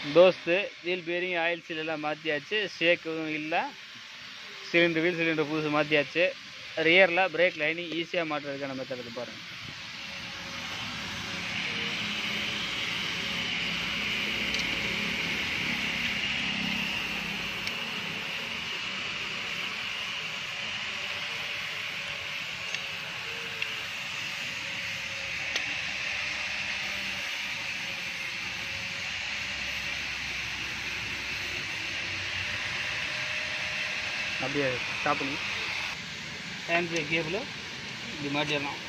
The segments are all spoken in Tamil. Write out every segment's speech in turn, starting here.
தோஸ்து வீல் பேரிங் ஆயில் சீல் எல்லாம் மாற்றியாச்சு ஷேக்கும் இல்லை சிலிண்டர் வீல் சிலிண்டர் புதுசு மாற்றியாச்சு ரியரில் பிரேக் லைனிங் ஈஸியாக மாட்டுறதுக்கான மெத்தட் இருக்கு பாருங்கள் அப்படியே ஸ்டாப் பண்ணி ஹேண்ட் பிரேக் கேபிள் இப்படி மாட்டிடலாம்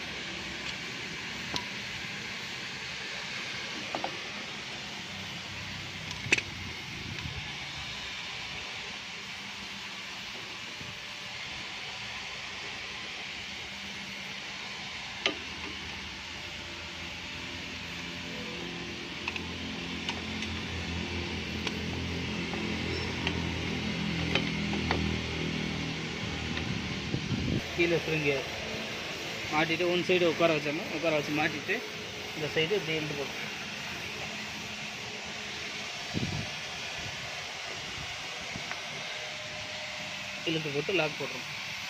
கீழே சுருங்கி மாட்டிட்டு ஒன் சைடு உட்கார வச்சிடணும் உட்கார வச்சு மாட்டிட்டு இந்த சைடு இப்படி இழுத்து போடும் இழுத்து போட்டு லாக் போட்டுரும்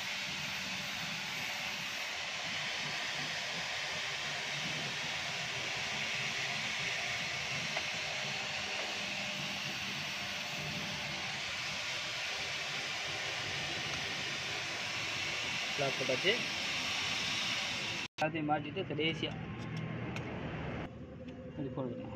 லாக் போட்டாச்சு எல்லாத்தையும் மாட்டிட்டு கடைசியாக இப்படி போடுங்க